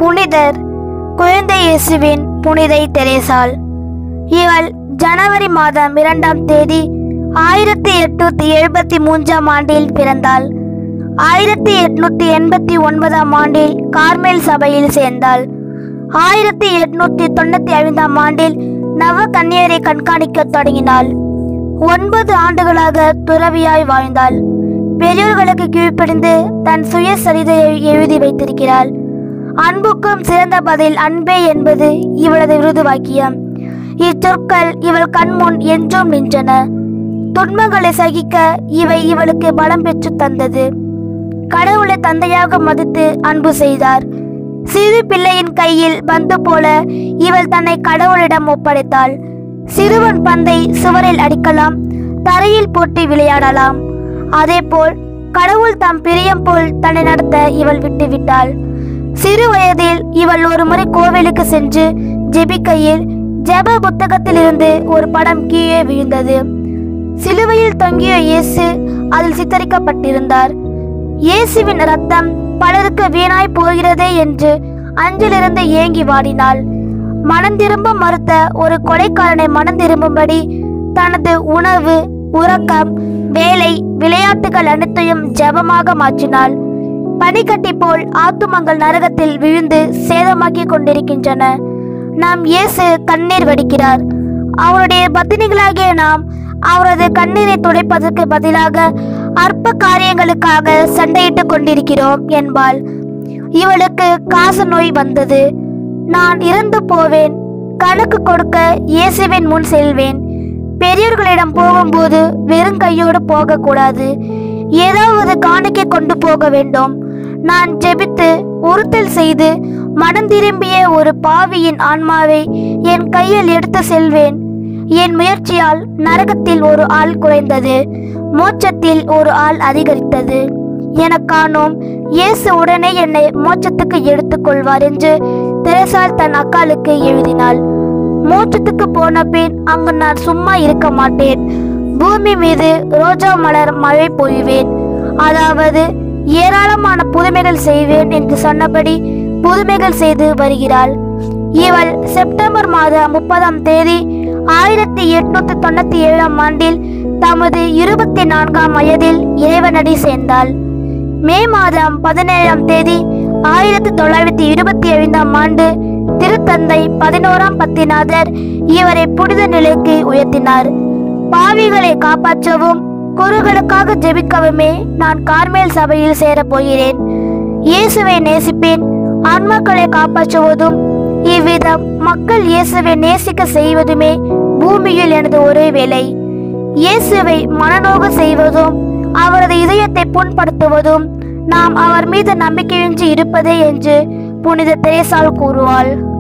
புனிதர் குழந்தை இயேசுவின் புனிதை தெரேசாள் இவள் ஜனவரி மாதம் இரண்டாம் தேதி ஆயிரத்தி எட்நூத்தி எழுபத்தி மூன்றாம் ஆண்டில் பிறந்தாள் ஆயிரத்தி எட்நூத்தி எண்பத்தி ஒன்பதாம் ஆண்டில் கார்மேல் சபையில் சேர்ந்தாள் ஆயிரத்தி எட்நூத்தி தொண்ணூத்தி ஐந்தாம் ஆண்டில் நவ கன்னியரை கண்காணிக்கத் தொடங்கினாள் ஒன்பது ஆண்டுகளாக துறவியாய் வாழ்ந்தாள் பெரியோர்களுக்கு கீழ்ப்படிந்து தன் சுயசரிதையை எழுதி வைத்திருக்கிறாள் அன்புக்கும் சிறந்த பதில் அன்பே என்பது இவளது விருது வாக்கியம் இச்சொற்கள் இவள் கண்முன் என்றும் நின்றன துன்பங்களை சகிக்க இவை இவளுக்கு பலம் பெற்று தந்தது கடவுளை தந்தையாக மதித்து அன்பு செய்தார் சிறு பிள்ளையின் கையில் பந்து போல இவள் தன்னை கடவுளிடம் ஒப்படைத்தாள் சிறுவன் பந்தை சுவரில் அடிக்கலாம் தரையில் போட்டு விளையாடலாம் அதேபோல் கடவுள் தாம் பிரியம் போல் தன்னை நடத்த இவள் விட்டுவிட்டாள் சிறு வயதில் இவள் ஒரு முறை கோவிலுக்கு சென்று ஜெபிக்கையில் ஜெப புத்தகத்திலிருந்து ஒரு படம் கீழே விழுந்தது சிலுவையில் தொங்கிய இயேசு அதில் சித்தரிக்கப்பட்டிருந்தார் இயேசுவின் ரத்தம் பலருக்கு வீணாய் போகிறதே என்று அஞ்சிலிருந்து ஏங்கி வாடினாள் மனந்திரும்ப மறுத்த ஒரு கொலைக்காரனை மனந்திரும்பும்படி தனது உணவு உறக்கம் வேலை விளையாட்டுகள் அனைத்தையும் ஜெபமாக மாற்றினாள் பனிக்கட்டி போல் ஆத்துமங்கள் நரகத்தில் விழுந்து சேதமாக்கி கொண்டிருக்கின்றன நாம் இயேசு கண்ணீர் வடிக்கிறார் அவருடைய பத்தினிகளாகிய நாம் அவரது கண்ணீரை துடைப்பதற்கு பதிலாக அற்ப காரியங்களுக்காக சண்டையிட்டுக் கொண்டிருக்கிறோம் என்பாள் இவளுக்கு காச நோய் வந்தது நான் இறந்து போவேன் கணக்கு கொடுக்க இயேசுவின் முன் செல்வேன் பெரியோர்களிடம் போகும்போது வெறும் கையோடு போகக்கூடாது ஏதாவது காணிக்கை கொண்டு போக வேண்டும் நான் ஜெபித்து உறுத்தல் செய்து மனம் திரும்பிய ஒரு பாவியின் ஆன்மாவை என் கையில் எடுத்து செல்வேன் என் முயற்சியால் நரகத்தில் ஒரு ஆள் குறைந்தது மோட்சத்தில் ஒரு ஆள் அதிகரித்தது எனக்கானோம் இயேசு உடனே என்னை மோட்சத்துக்கு எடுத்துக்கொள்வார் என்று தெரசால் தன் அக்காளுக்கு எழுதினாள் மோட்சத்துக்கு போன பின் அங்கு நான் சும்மா இருக்க மாட்டேன் பூமி மீது ரோஜா மலர் மழை பொழிவேன் அதாவது ஏராளமான புதுமைகள் செய்வேன் என்று சொன்னபடி புதுமைகள் செய்து வருகிறாள் இவள் செப்டம்பர் மாதம் முப்பதாம் தேதி ஆயிரத்தி எட்நூத்தி தொண்ணூத்தி ஏழாம் ஆண்டில் தமது இருபத்தி நான்காம் வயதில் இறைவனடி சேர்ந்தாள் மே மாதம் பதினேழாம் தேதி ஆயிரத்தி தொள்ளாயிரத்தி இருபத்தி ஐந்தாம் ஆண்டு திருத்தந்தை பதினோராம் பத்திநாதர் இவரை புனித நிலைக்கு உயர்த்தினார் பாவிகளை காப்பாற்றவும் குருகளுக்காக ஜெபிக்கவுமே நான் கார்மேல் சபையில் சேரப் போகிறேன் இயேசுவை நேசிப்பேன் ஆன்மாக்களை காப்பாற்றுவதும் இவ்விதம் மக்கள் இயேசுவை நேசிக்க செய்வதுமே பூமியில் எனது ஒரே வேலை இயேசுவை மனநோக செய்வதும் அவரது இதயத்தை புண்படுத்துவதும் நாம் அவர் மீது நம்பிக்கையின்றி இருப்பதே என்று புனித தெரேசால் கூறுவாள்